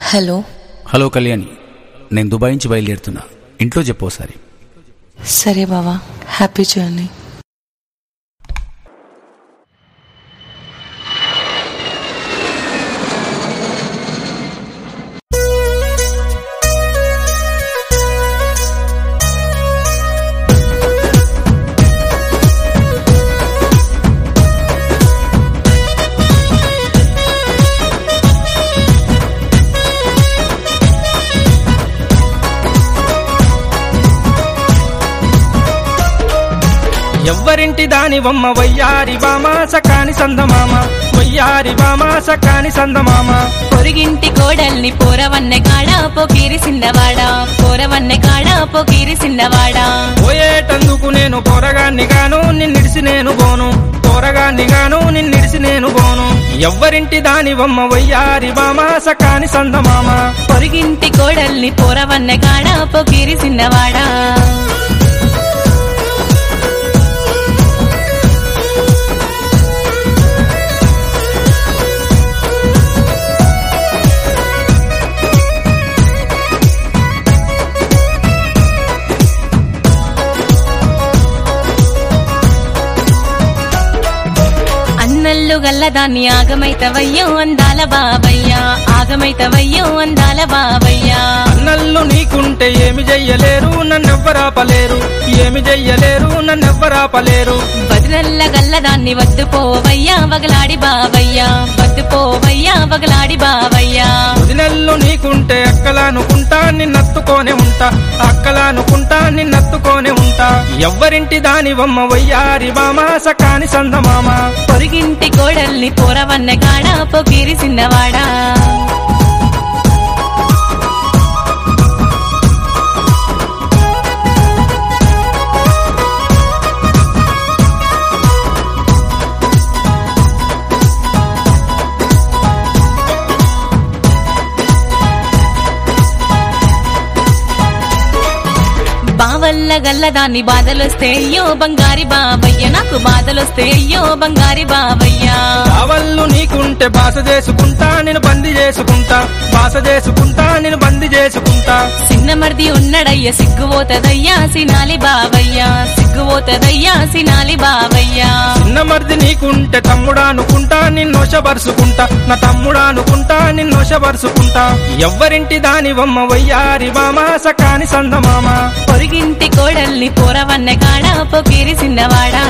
hello hello Kalyani నేను Dubai నుంచి బయలుదేరుతున్నా ఇంట్లో చెప్పు ఒకసారి సరే బావా హ్యాపీ జర్నీ ఎవ్వరింటి దాని బొమ్మ వయ్యారి బామ సకాని సందమామ వయ్యారి బామ సకాని సందమామ పొరిగింటి కోడల్ని పోరవన్నె కాడ పొకీరి సిన్నవాడ పోరవన్నె కాడ పొకీరి సిన్నవాడ పోయేటందుకు నేను పోరగాన్ని గాను నిన్నిడిసి నేను పోను పోరగాన్ని గాను నిన్నిడిసి నేను పోను ఎవ్వరింటి దాని బొమ్మ వయ్యారి బామ సకాని సందమామ పొరిగింటి కోడల్ని పోరవన్నె కాడ పొకీరి సిన్నవాడ అన్నల్లు గల్లదాన్ని ఆగమైతవయ్యో అందాల బావయ్యా ఆగమైతవయ్యో అందాల బావయ్యా అన్నల్లు నీకుంటే ఏమి చెయ్యలేరు నన్నెవ్వరాపలేరు ఏమి చెయ్యలేరు నన్నెవ్వరాపలేరు బదులల్ల గల్లదాన్ని వద్దు పోవయ్యా వగలాడి బావయ్యా వద్దు పోవయ్యా వగలాడి బావయ్యా వదినెల్లు నీకుంటే అక్కలానుకుంటా నిన్నత్తుకోనే ఉంటా అక్కలానుకుంటా నిన్నత్తుకోనే ఉంటా ఎవ్వరింటి దాని బొమ్మ వయ్యారి బామ సకాని సందమామ పొరిగింటి కోడల్ని పోరవన్న కాడ పొగిరి సిన్నవాడా బావల్ల గల్లదాన్ని బాధలొస్తే అయ్యో బంగారి బావయ్య నాకు బాధలొస్తే అయ్యో బంగారి బావయ్యా కావళ్ళు నీకుంటే బాస చేసుకుంటా నేను బంది చేసుకుంటా బాస చేసుకుంటా నేను బంది చేసుకుంటా సిన్నమర్ది ఉన్నడయ్య సిగ్గుపోతదయ్యా సినాలి బావయ్యా సిగ్గుపోతదయ్యా సినాలి బావయ్యా చిన్న మరిది నీకుంటే తమ్ముడా అనుకుంటా నిన్నోషపరుచుకుంటా నా తమ్ముడా అనుకుంటా నిన్నోషపరుచుకుంటా ఎవ్వరింటి దాని బొమ్మ వయ్యారి బామ సకాని సందమామ పొరిగింటి కోడల్ని పోరవన్న కాడ పొకిరి సిన్నవాడా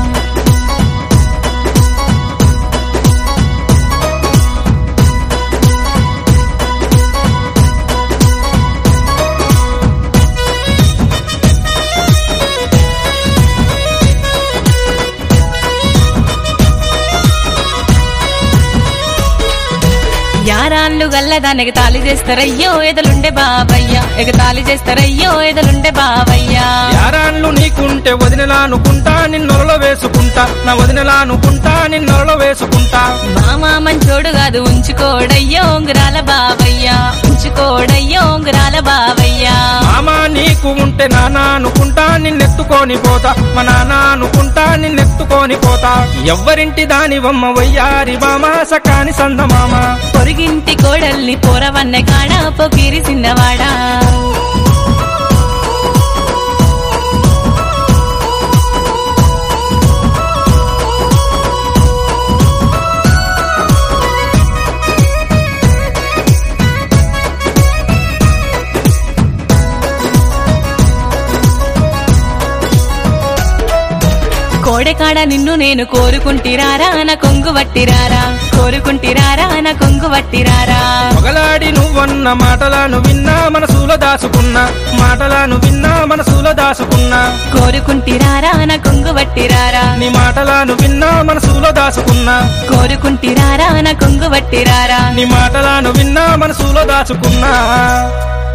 యారాన్లు గల్లదానికి తాళి చేస్తారయ్యో ఎదలుండే బావయ్యా ఎగతాళి చేస్తారయ్యో ఎదలుండే బావయ్యా యారాన్లు నీకుంటే వదినలా అనుకుంటా నిన్నొరలో వేసుకుంటా నా వదినలా అనుకుంటా నిన్నొరలో వేసుకుంటా మామా మంచోడు కాదు ఉంచుకోడయ్యో ఉంగరాల బావయ్యా ఉంచుకోడయ్యో ఉంగరాల బావయ్యా మామా నీకు ఉంటే నాన్న అనుకుంటా నిన్నెత్తుకొని పోతా మా నాన్న అనుకుంటా నిన్నెత్తుకొని పోతా ఎవ్వరింటి దాని బొమ్మ వయ్యారి బామ సకాని సందమామ పొరిగింటి కోడల్ని పోరవన్న కాడ పొకిరి సిన్నవాడా కోడెకాడ నిన్ను నేను కోరుకుంటిరారా నా కొంగు వట్టిరారా కోరుకుంటిరారా నా కొంగు వట్టిరారా మొగలాడి నువ్వన్న మాటలను విన్నా మనసులో దాచుకున్నా మాటలను విన్నా మనసులో దాచుకున్నా కోరుకుంటిరారా నా కొంగు వట్టిరారా నీ మాటలను విన్నా మనసులో దాచుకున్నా కోరుకుంటిరారా నా కొంగు వట్టిరారా నీ మాటలను విన్నా మనసులో దాచుకున్నా